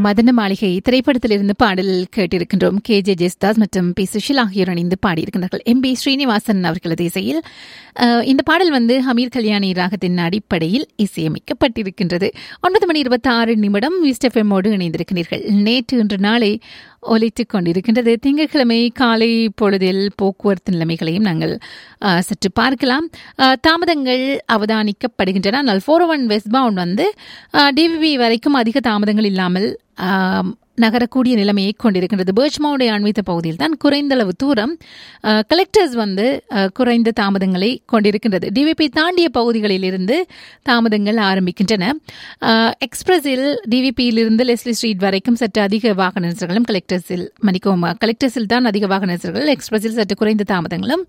மதன மாளிகை திரைப்படத்திலிருந்து பாடல் கேட்டிருக்கின்றோம் கே ஜே ஜெஸ்தாஸ் மற்றும் பி சுஷில் ஆகியோர் இணைந்து பாடியிருக்கிறார்கள் எம் பி ஸ்ரீனிவாசன் அவர்களது இசையில் அஹ், இந்த பாடல் வந்து ஹமீர் கல்யாணி ராகத்தின் அடிப்படையில் இசையமைக்கப்பட்டிருக்கின்றது ஒன்பது மணி இருபத்தி ஆறு நிமிடம் விஸ்டெஃபெம்மோடு இணைந்திருக்கிறீர்கள் நேற்று இன்று நாளை ஒலித்துக் கொண்டிருக்கின்றது திங்கட்கிழமை காலை பொழுதில் போக்குவரத்து நிலைமைகளையும் நாங்கள் அஹ், சற்று பார்க்கலாம் அஹ், தாமதங்கள் அவதானிக்கப்படுகின்றன ஆனால் ஃபோர் ஒன் வெஸ்ட் பவுண்ட் வந்து டிவிபி வரைக்கும் அதிக தாமதங்கள் இல்லாமல் ஆம், நகரக்கூடிய நிலைமையை கொண்டிருக்கின்றது பேர்ச்மவுடைய அண்மித்த பகுதியில் தான் குறைந்தளவு தூரம் கலெக்டர்ஸ் வந்து அஹ், குறைந்த தாமதங்களை கொண்டிருக்கின்றது டிவிபி தாண்டிய பகுதிகளில் இருந்து தாமதங்கள் ஆரம்பிக்கின்றன அஹ், எக்ஸ்பிரஸில் டிவிபியிலிருந்து லெஸ்லி ஸ்ட்ரீட் வரைக்கும் சற்று அதிக வாகன நெரிசல்களும் கலெக்டர்ஸில் மன்னிக்கவும் கலெக்டர்ஸில் தான் அதிக வாகன நெரிசல்கள் எக்ஸ்பிரஸில் சற்று குறைந்த தாமதங்களும்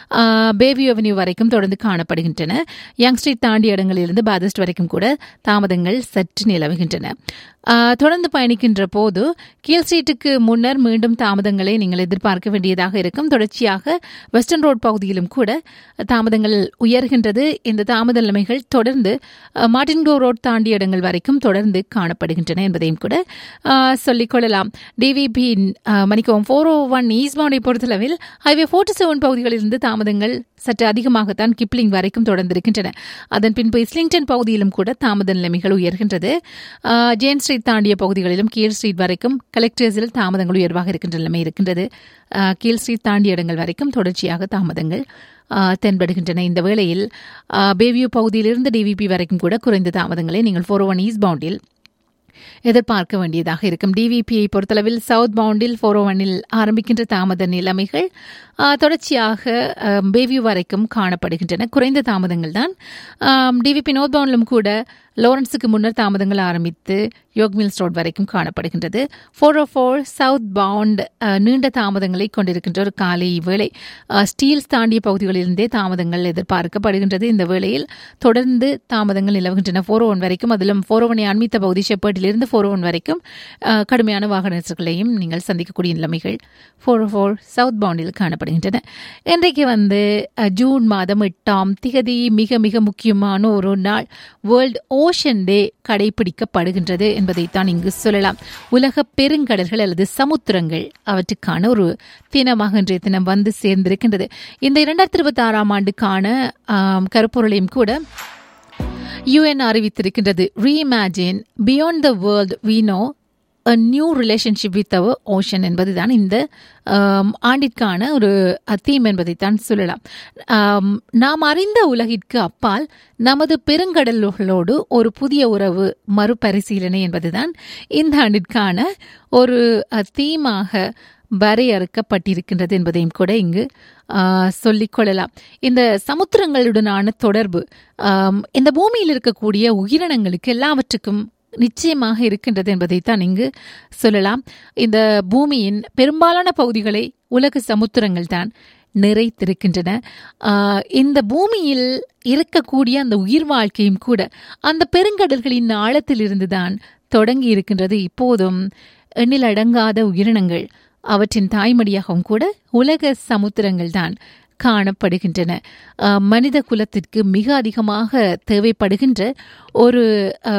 பேபி அவென்யூ வரைக்கும் தொடர்ந்து காணப்படுகின்றன யங் ஸ்ட்ரீட் தாண்டிய இடங்களிலிருந்து பாதஸ்ட் வரைக்கும் கூட தாமதங்கள் சற்று நிலவுகின்றன ஆஹ், தொடர்ந்து பயணிக்கின்ற போது கீழ் ஸ்ட்ரீட்டுக்கு முன்னர் மீண்டும் தாமதங்களை நீங்கள் எதிர்பார்க்க வேண்டியதாக இருக்கும் தொடர்ச்சியாக வெஸ்டர்ன் ரோட் பகுதியிலும் கூட தாமதங்கள் உயர்கின்றது இந்த தாமத நிலைமைகள் தொடர்ந்து ஆஹ், மார்டின் கோ ரோட் தாண்டிய இடங்கள் வரைக்கும் தொடர்ந்து காணப்படுகின்றன என்பதையும் கூட ஆஹ், சொல்லிக் கொள்ளலாம் டிவிபி மணிக்கவும் ஃபோர் ஓ ஒன் ஈஸ்மானை பொறுத்தளவில் ஹைவே ஃபோர்ட்டி செவன் பகுதிகளிலிருந்து தாமதங்கள் சற்று அதிகமாகத்தான் கிப்ளிங் வரைக்கும் தொடர்ந்திருக்கின்றன அதன் பின்பு இஸ்லிங்டன் பகுதியிலும் கூட தாமத நிலைமைகள் உயர்கின்றது ஆஹ், ஜேன் ஸ்ட்ரீட் தாண்டிய பகுதிகளிலும் கீழ் ஸ்ட்ரீட் வரைக்கும் கலெக்டர்ஸில் தாமதங்கள் உயர்வாக இருக்கின்ற நிலைமை இருக்கின்றது ஆஹ், கீழ் ஸ்ட்ரீட் தாண்டிய இடங்கள் வரைக்கும் தொடர்ச்சியாக தாமதங்கள் ஆஹ், தென்படுகின்றன இந்த வேளையில் ஆஹ், பேவியூ பகுதியிலிருந்து டிவிபி வரைக்கும் கூட குறைந்த தாமதங்களை நீங்கள் ஃபோர் ஒன் ஈஸ்ட் பவுண்டில் எதிர்பார்க்க வேண்டியதாக இருக்கும் டிவிபியை பொறுத்தளவில் சவுத் பவுண்டில் ஃபோர் ஒனில் ஆரம்பிக்கின்ற தாமத நிலைமைகள் ஆ, தொடர்ச்சியாக ஆம், பேவியூ வரைக்கும் காணப்படுகின்றன குறைந்த தாமதங்கள் தான் டிவிபி நோர்த் பவுண்டிலும் கூட லாரன்ஸுக்கு முன்னர் தாமதங்கள் ஆரம்பித்து யோக் மில்ஸ் ரோட் வரைக்கும் காணப்படுகின்றது four oh four south bound நீண்ட தாமதங்களை கொண்டிருக்கின்ற ஒரு காலை வேளை ஆ, ஸ்டீல்ஸ் தாண்டிய பகுதிகளிலிருந்தே தாமதங்கள் எதிர்பார்க்கப்படுகின்றது இந்த வேளையில் தொடர்ந்து தாமதங்கள் நிலவுகின்றன ஃபோர் ஒன் வரைக்கும் அதிலும் ஃபோர் ஒனை அண்மித்த பகுதி ஷெப்பர்ட்டிலிருந்து ஃபோர் ஒன் வரைக்கும் ஆ, கடுமையான வாகன நெரிசல்களையும் நீங்கள் சந்திக்கக்கூடிய நிலைமைகள் ஃபோர் ஃபோர் சவுத் பவுண்டில் காணப்படுகின்றன இன்றைக்கு வந்து அ, ஜூன் மாதம் எட்டாம் திகதி மிக மிக முக்கியமான ஒரு நாள் வேர்ல்ட் ஓஷன் டே கடைபிடிக்கப்படுகின்றது என்பதைத்தான் இங்கு சொல்லலாம் உலக பெருங்கடல்கள் அல்லது சமுத்திரங்கள் அவற்றுக்கான ஒரு தினமாக இன்றைய தினம் வந்து சேர்ந்திருக்கின்றது இந்த இரண்டாயிரத்தி இருபத்தி ஆறாம் ஆண்டுக்கான ஆம், கருப்பொருளையும் கூட யுஎன் அறிவித்திருக்கின்றது reimagine beyond the world we know a new relationship with our ocean என்பதுதான் இந்த ஆம், ஆண்டிற்கான ஒரு தீம் என்பதைத்தான் சொல்லலாம் ஆம், நாம் அறிந்த உலகிற்கு அப்பால் நமது பெருங்கடல்களோடு ஒரு புதிய உறவு மறுபரிசீலனை என்பதுதான் இந்த ஆண்டிற்கான ஒரு தீமாக வரையறுக்கப்பட்டிருக்கின்றது என்பதையும் கூட இங்கு ஆ, சொல்லிக் கொள்ளலாம் இந்த சமுத்திரங்களுடனான தொடர்பு ஆம், இந்த பூமியில் இருக்கக்கூடிய உயிரினங்களுக்கு எல்லாவற்றுக்கும் நிச்சயமாக இருக்கின்றது என்பதைத்தான் இங்கு சொல்லலாம் இந்த பூமியின் பெரும்பாலான பகுதிகளை உலக சமுத்திரங்கள் தான் நிறைத்திருக்கின்றன ஆஹ் இந்த பூமியில் இருக்கக்கூடிய அந்த உயிர் வாழ்க்கையும் கூட அந்த பெருங்கடல்களின் ஆழத்திலிருந்து தான் தொடங்கி இருக்கின்றது இப்போதும் எண்ணில் அடங்காத உயிரினங்கள் அவற்றின் தாய்மடியாகவும் கூட உலக சமுத்திரங்கள் தான் காணப்படுகின்றன ஆஹ் மனித குலத்திற்கு மிக அதிகமாக தேவைப்படுகின்ற ஒரு ஆஹ்